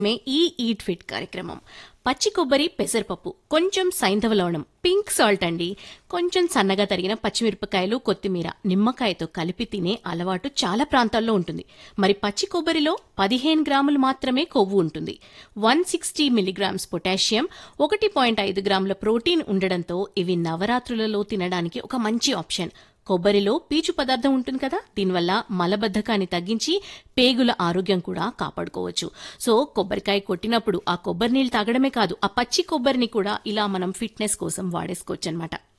మే ఈ eat fit కార్యక్రమం పచ్చి కొబ్బరి పెసరపప్పు కొంచెం సైంధవ లవణం పింక్ సాల్ట్ అండి కొంచెం సన్నగా తరిగిన పచ్చిమిరపకాయలు కొత్తిమీర నిమ్మకాయతో కలిపి తినే అలవాటు చాలా ప్రాంతాల్లో ఉంటుంది మరి పచ్చి కొబ్బరిలో పదిహేను గ్రాములు మాత్రమే కొవ్వు ఉంటుంది వన్ సిక్స్టీ మిలీగ్రామ్స్ పొటాషియం ఒకటి పాయింట్ ఐదు గ్రాముల ప్రోటీన్ ఉండడంతో ఇవి నవరాత్రులలో తినడానికి ఒక మంచి ఆప్షన్ కొబ్బరిలో పీచు పదార్థం ఉంటుంది కదా దీనివల్ల మలబద్ధకాన్ని తగ్గించి పేగుల ఆరోగ్యం కూడా కాపాడుకోవచ్చు సో కొబ్బరికాయ కొట్టినప్పుడు ఆ కొబ్బరి నీళ్ళు తాగడమే కాదు ఆ పచ్చి కొబ్బరిని కూడా ఇలా మనం ఫిట్నెస్ కోసం వాడేసుకోవచ్చు అనమాట